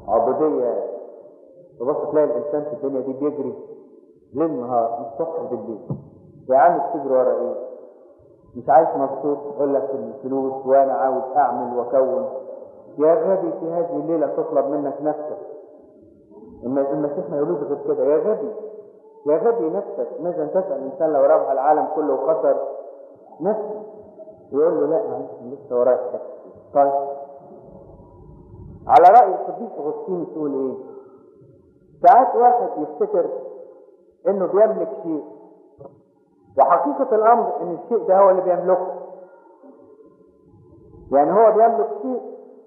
عبودية تبص تلاقي الإنسان في الدنيا دي بيجري ليل نهار من الصبح بالليل يا عم بتجري ورا إيه؟ مش عايش مبسوط يقول لك الفلوس وأنا عاوز أعمل وأكون يا غبي في هذه الليلة تطلب منك نفسك إما المسيح ما يقولوش غير كده يا غبي يا غبي نفسك ماذا تسأل الإنسان لو ربح العالم كله وخسر نفسه يقول له لا معلش لسه ورايا حاجة طيب على رأي القديس أغسطين تقول إيه؟ ساعات واحد يفتكر إنه بيملك شيء وحقيقة الأمر إن الشيء ده هو اللي بيملكه يعني هو بيملك شيء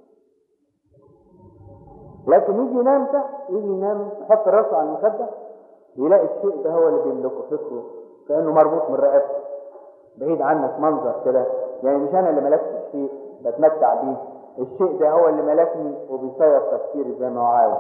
لكن يجي ينام تحت يجي ينام يحط راسه على المخدة يلاقي الشيء ده هو اللي بيملكه فكره كأنه مربوط من رقبته بعيد عنك منظر كده يعني مش أنا اللي ملكت الشيء بتمتع بيه الشيء ده هو اللي ملكني وبيسير تفكيري زي ما هو عاوز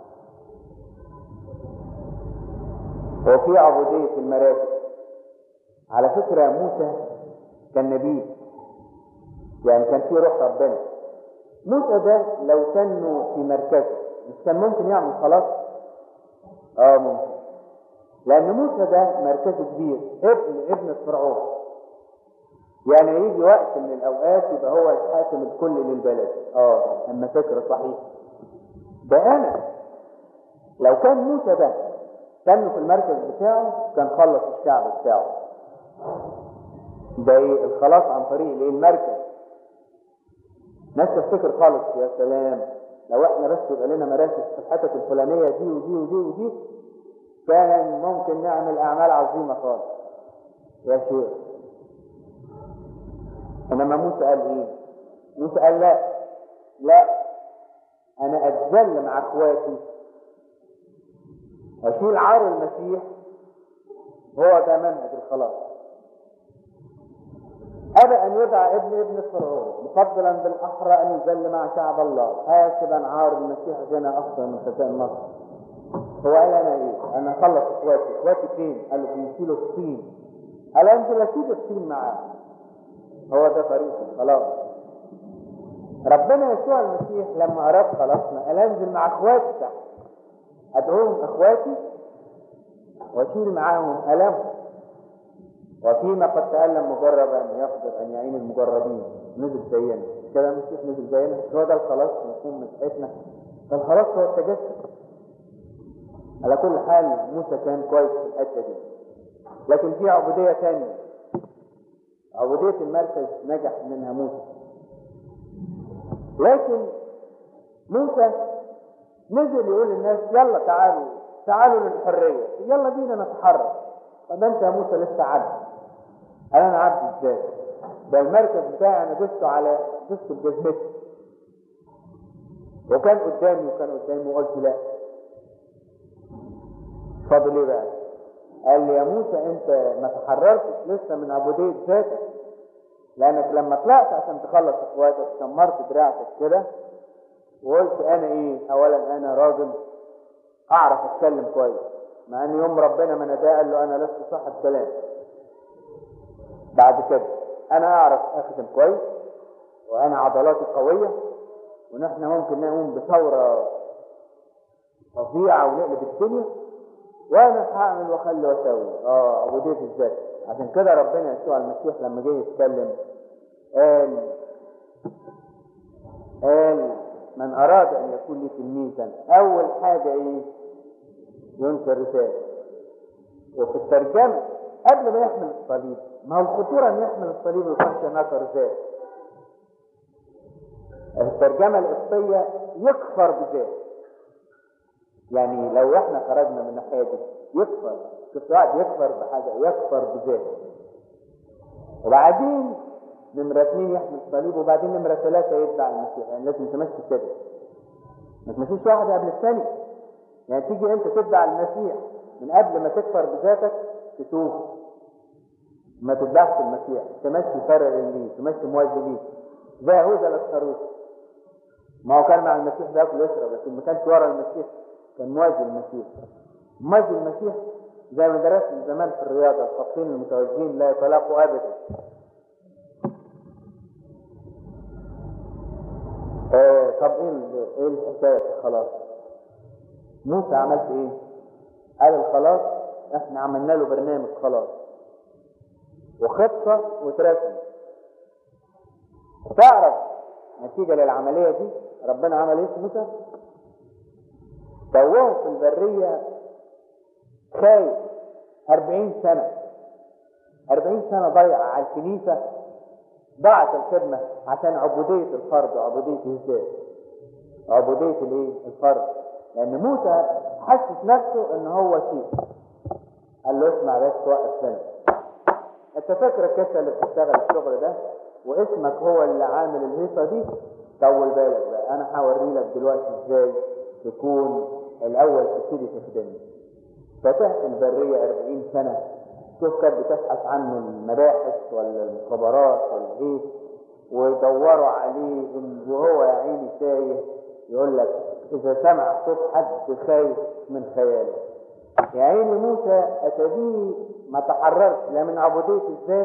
وفي عبودية المراكز على فكرة موسى كان نبي يعني كان في روح ربنا موسى ده لو كانوا في مركزه مش كان ممكن يعمل خلاص اه ممكن لان موسى ده مركزه كبير ابن ابن فرعون يعني يجي وقت من الاوقات يبقى هو الحاكم الكل للبلد اه اما فكر صحيح ده انا لو كان موسى ده كان في المركز بتاعه كان خلص الشعب بتاعه ده ايه الخلاص عن طريق الايه المركز ناس تفتكر خالص يا سلام لو احنا بس يبقى لنا مراكز في الحتت الفلانيه دي ودي ودي ودي كان ممكن نعمل اعمال عظيمه خالص يا شيخ انما موسى قال ايه موسى قال لا لا انا اتذل مع اخواتي اشيل عار المسيح هو ده منهج الخلاص أبى أن يدعى ابن ابن فرعون مفضلا بالأحرى أن يذل مع شعب الله حاسبا عار المسيح غنى أفضل من خزائن مصر هو قال أنا إيه؟ أنا أخلص إخواتي، إخواتي فين؟ قالوا بيشيلوا الصين قال أنزل أشيل الصين معاه هو ده طريقه خلاص ربنا يسوع المسيح لما أراد خلاصنا قال أنزل مع إخواتي تحت أدعوهم إخواتي وأشيل معاهم ألمهم وفيما قد تألم مجربا يقدر أن يعين المجربين نزل زينا كده المسيح نزل زينا هو ده الخلاص مفهوم مسيحتنا الخلاص هو التجسد على كل حال موسى كان كويس في الحتة دي لكن في عبودية ثانية عبودية المركز نجح منها موسى لكن موسى نزل يقول للناس يلا تعالوا تعالوا للحرية يلا بينا نتحرك طب انت يا موسى لسه عبد قال انا عبد ازاي ده المركز بتاعي انا دسته على دسته بجزمتي وكان قدامي وكان قدامي وقلت لا فاضل ايه بقى قال لي يا موسى انت ما تحررتش لسه من عبودية ذاتك لانك لما طلعت عشان تخلص اخواتك شمرت دراعتك كده وقلت انا ايه اولا انا راجل اعرف اتكلم كويس مع ان يوم ربنا ما نداه قال له انا لست صاحب كلام بعد كده انا اعرف اخدم كويس وانا عضلاتي قويه ونحن ممكن نقوم بثوره فظيعه ونقلب الدنيا وانا هعمل واخلي واسوي اه عبوديه الذات عشان كده ربنا يسوع المسيح لما جه يتكلم قال قال من اراد ان يكون لي تلميذا اول حاجه ايه ينكر رسالة وفي الترجمة قبل ما يحمل الصليب ما هو الخطورة ان يحمل الصليب ويخش نكر ذات الترجمة القبطية يكفر بذات يعني لو احنا خرجنا من الناحية دي يكفر شفت واحد يكفر بحاجة يكفر بذات وبعدين نمرة اثنين يحمل الصليب وبعدين نمرة ثلاثة يتبع المسيح يعني لازم تمشي كده ما تمشيش واحد قبل الثاني يعني تيجي انت تتبع المسيح من قبل ما تكفر بذاتك تتوه ما تتبعش المسيح تمشي فرر ليه تمشي موازي ليه زي يهوذا الاسخروت ما هو كان مع المسيح بياكل ويشرب لكن ما كانش ورا المسيح كان موازي المسيح موازي المسيح زي ما درسنا زمان في الرياضه الخطين المتوازيين لا يتلاقوا ابدا آه طب ايه ايه الحكايه خلاص موسى عملت ايه قال الخلاص احنا عملنا له برنامج خلاص وخطة وترسم تعرف نتيجة للعملية دي ربنا عمل ايه في موسى توهه في البرية خايف أربعين سنة أربعين سنة ضيع على الكنيسة ضاعت الخدمة عشان عبودية الفرد وعبودية الذات عبودية الايه الفرد لأن موسى حسس نفسه إن هو شيء قال له اسمع بس وقف سنة انت فاكر الكسة اللي بتشتغل الشغل ده واسمك هو اللي عامل الهيصة دي طول بالك بقى انا هوري لك دلوقتي ازاي تكون الاول تبتدي تخدمني فتحت البرية 40 سنة شوف كانت بتبحث عنه المباحث ولا المخابرات ولا ايه ويدوروا عليه إن- وهو يا عيني تايه يقول لك اذا سمع صوت حد خايف من خياله يا عيني موسى اتبيه ما تحررش لا من عبودية الذات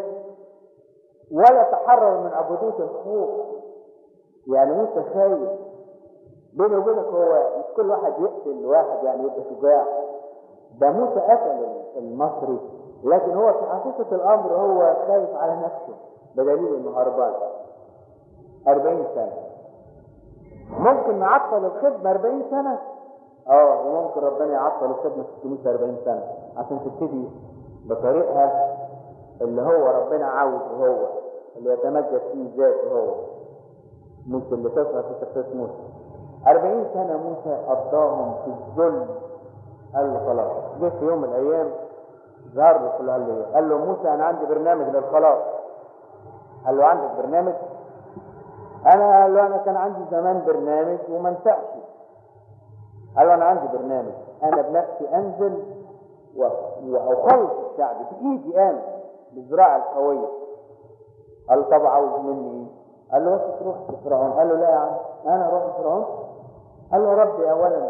ولا تحرر من عبودية الخوف يعني موسى خايف بيني وبينك هو مش كل واحد يقتل واحد يعني يبقى شجاع ده موسى قتل المصري لكن هو في حقيقة الأمر هو خايف على نفسه بدليل إنه هربان 40 سنة ممكن نعطل الخدمة 40 سنة اه وممكن ربنا يعطل الخدمة في الكنيسة 40 سنة عشان تبتدي بطريقها اللي هو ربنا عاوزه هو اللي يتمجد فيه ذاته هو مش اللي تظهر في شخصية موسى 40 سنة موسى قضاهم في الذل قال له خلاص جه في يوم من الأيام ظهر له قال له إيه؟ قال له موسى أنا عندي برنامج للخلاص قال له عندك برنامج أنا قال له أنا كان عندي زمان برنامج وما نفعش قال له أنا عندي برنامج أنا بنفسي أنزل و- وأخلص الشعب بإيدي أنا بالزراعة القوية قال له طب عاوز مني إيه؟ قال له بس تروح لفرعون قال له لا يا عم أنا أروح لفرعون قال له ربي أولا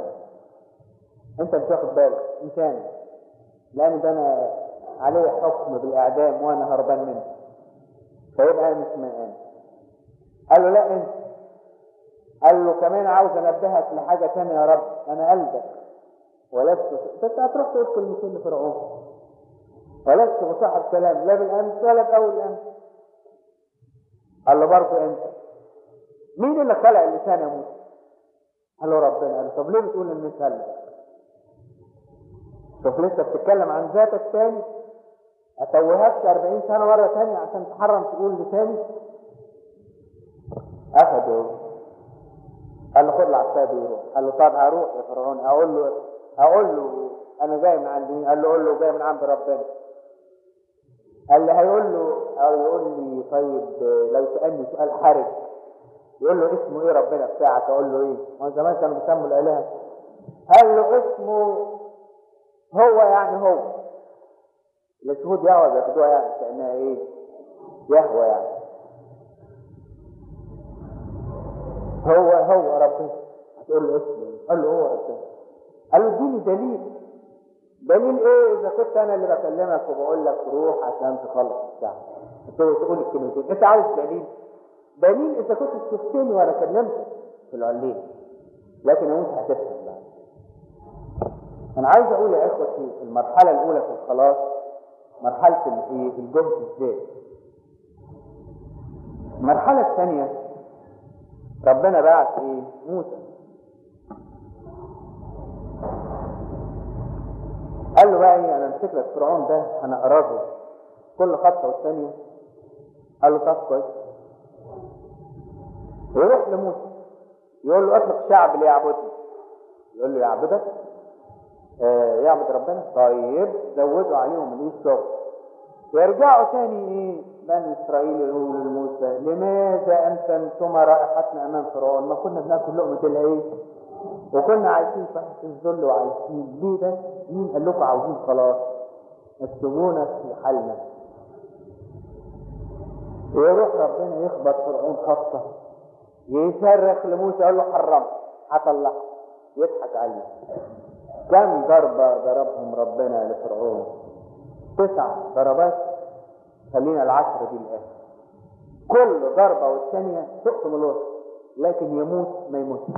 أنت مش واخد بالك مش أنا لأن ده أنا عليه حكم بالإعدام وأنا هربان منه فيبقى أنا مش من أنا قال له لا أنت قال له كمان عاوز انبهك لحاجه ثانيه يا رب انا قلبك ولست انت هتروح تقول كلمتين لفرعون ولست بصاحب كلام لا بالامس ولا باول الامس قال له برضه انت مين اللي خلق اللسان يا موسى؟ قال له ربنا قال له طب ليه بتقول ان مش قلبك؟ شوف لسه بتتكلم عن ذاتك تاني اتوهكش 40 سنه مره تانية عشان تحرم تقول لساني اخده قال له خد العصايه دي وروح قال له طب هروح يا فرعون اقول له اقول له انا جاي من عند مين؟ قال له قول له جاي من عند ربنا قال لي هيقول له او يقول لي طيب لو سالني سؤال حرج يقول له اسمه ايه ربنا بتاعك اقول له ايه هو زمان كانوا بيسموا الالهه قال له اسمه هو يعني هو الشهود يهوى بياخدوها يعني كانها ايه يهوى يعني هو هو ربنا هتقول له اسمه ايه؟ قال له هو ربنا قال له اديني دليل دليل ايه اذا كنت انا اللي بكلمك وبقول لك روح عشان تخلص الشعب تقول تقول الكلمتين انت عاوز دليل دليل اذا كنت شفتني وانا كلمتك في العلين لكن انت هتفهم بقى انا عايز اقول يا اخوتي المرحله الاولى في الخلاص مرحله الايه الجهد الذاتي المرحله الثانيه ربنا بعت ايه موسى قال له بقى ايه انا امسك لك فرعون ده انا اراده كل خطوه والثانيه قال له طب كويس يروح لموسى يقول له اطلق شعب ليعبدني يقول له يعبدك آه يعبد ربنا طيب زودوا عليهم الايه الشغل ويرجعوا تاني ايه بني اسرائيل يقولوا لموسى لماذا انتم رائحتنا امام فرعون ما كنا بناكل لقمه العيش وكنا عايشين تحت الذل وعايشين ليه ده؟ مين قال لكم عاوزين خلاص؟ سيبونا في حالنا. يروح ربنا يخبط فرعون خبطه يصرخ لموسى يقول له حرمت هطلعك يضحك عليه. كم ضربة ضربهم ربنا لفرعون؟ تسع ضربات خلينا العشر دي الآخر. كل ضربة والثانية تقسم الوسط لكن يموت ما يموتش.